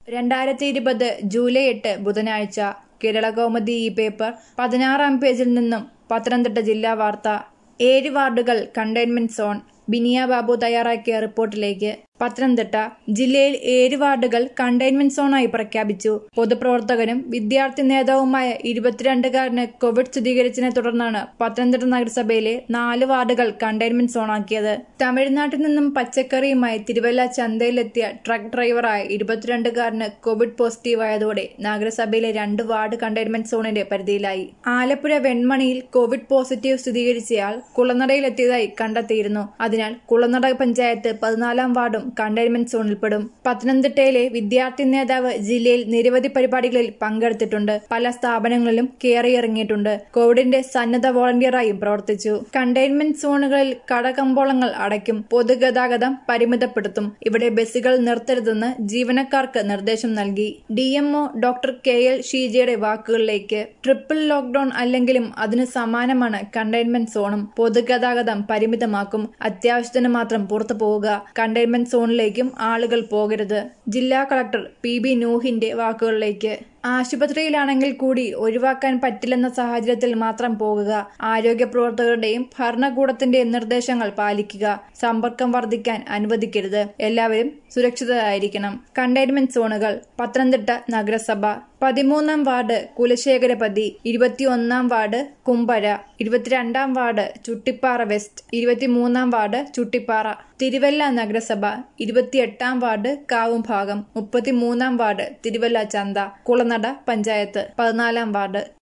രണ്ടായിരത്തി ഇരുപത് ജൂലൈ എട്ട് ബുധനാഴ്ച കേരളകൗമുദി ഈ പേപ്പർ പതിനാറാം പേജിൽ നിന്നും പത്തനംതിട്ട ജില്ലാ വാർത്ത ഏഴ് വാർഡുകൾ കണ്ടെയ്ൻമെന്റ് സോൺ ബിനിയ ബാബു തയ്യാറാക്കിയ റിപ്പോർട്ടിലേക്ക് പത്തനംതിട്ട ജില്ലയിൽ ഏഴ് വാർഡുകൾ കണ്ടെയ്ൻമെന്റ് സോണായി പ്രഖ്യാപിച്ചു പൊതുപ്രവർത്തകനും വിദ്യാർത്ഥി നേതാവുമായ ഇരുപത്തിരണ്ടുകാരന് കോവിഡ് സ്ഥിരീകരിച്ചതിനെ തുടർന്നാണ് പത്തനംതിട്ട നഗരസഭയിലെ നാല് വാർഡുകൾ കണ്ടെയ്ൻമെന്റ് സോണാക്കിയത് തമിഴ്നാട്ടിൽ നിന്നും പച്ചക്കറിയുമായി തിരുവല്ല ചന്തയിലെത്തിയ ട്രക്ക് ഡ്രൈവറായ ഇരുപത്തിരണ്ടുകാരന് കോവിഡ് പോസിറ്റീവായതോടെ നഗരസഭയിലെ രണ്ട് വാർഡ് കണ്ടെയ്ൻമെന്റ് സോണിന്റെ പരിധിയിലായി ആലപ്പുഴ വെൺമണിയിൽ കോവിഡ് പോസിറ്റീവ് സ്ഥിരീകരിച്ചയാൾ കുളനടയിലെത്തിയതായി കണ്ടെത്തിയിരുന്നു അതിനാൽ കുളനട പഞ്ചായത്ത് പതിനാലാം വാർഡും കണ്ടെയ്ൻമെന്റ് സോണിൽപ്പെടും പത്തനംതിട്ടയിലെ വിദ്യാർത്ഥി നേതാവ് ജില്ലയിൽ നിരവധി പരിപാടികളിൽ പങ്കെടുത്തിട്ടുണ്ട് പല സ്ഥാപനങ്ങളിലും കയറിയിറങ്ങിയിട്ടുണ്ട് കോവിഡിന്റെ സന്നദ്ധ വോളണ്ടിയറായും പ്രവർത്തിച്ചു കണ്ടെയ്ൻമെന്റ് സോണുകളിൽ കടകമ്പോളങ്ങൾ അടയ്ക്കും പൊതുഗതാഗതം പരിമിതപ്പെടുത്തും ഇവിടെ ബസ്സുകൾ നിർത്തരുതെന്ന് ജീവനക്കാർക്ക് നിർദ്ദേശം നൽകി ഡിഎംഒ ഡോക്ടർ കെ എൽ ഷീജയുടെ വാക്കുകളിലേക്ക് ട്രിപ്പിൾ ലോക്ഡൌൺ അല്ലെങ്കിലും അതിന് സമാനമാണ് കണ്ടെയ്ൻമെന്റ് സോണും പൊതുഗതാഗതം പരിമിതമാക്കും അത്യാവശ്യത്തിന് മാത്രം പുറത്തു പോവുക കണ്ടെയ്ൻമെന്റ് സോണിലേക്കും ആളുകൾ പോകരുത് ജില്ലാ കളക്ടർ പി ബി നൂഹിന്റെ വാക്കുകളിലേക്ക് ആശുപത്രിയിലാണെങ്കിൽ കൂടി ഒഴിവാക്കാൻ പറ്റില്ലെന്ന സാഹചര്യത്തിൽ മാത്രം പോകുക ആരോഗ്യ പ്രവർത്തകരുടെയും ഭരണകൂടത്തിന്റെയും നിർദ്ദേശങ്ങൾ പാലിക്കുക സമ്പർക്കം വർദ്ധിക്കാൻ അനുവദിക്കരുത് എല്ലാവരും സുരക്ഷിതരായിരിക്കണം കണ്ടെയ്ൻമെന്റ് സോണുകൾ പത്തനംതിട്ട നഗരസഭ പതിമൂന്നാം വാർഡ് കുലശേഖരപതി ഇരുപത്തിയൊന്നാം വാർഡ് കുമ്പര ഇരുപത്തിരണ്ടാം വാർഡ് ചുട്ടിപ്പാറ വെസ്റ്റ് ഇരുപത്തിമൂന്നാം വാർഡ് ചുട്ടിപ്പാറ തിരുവല്ല നഗരസഭ ഇരുപത്തിയെട്ടാം വാർഡ് കാവുംഭാഗം മുപ്പത്തിമൂന്നാം വാർഡ് തിരുവല്ല ചന്ത കുളനട പഞ്ചായത്ത് പതിനാലാം വാർഡ്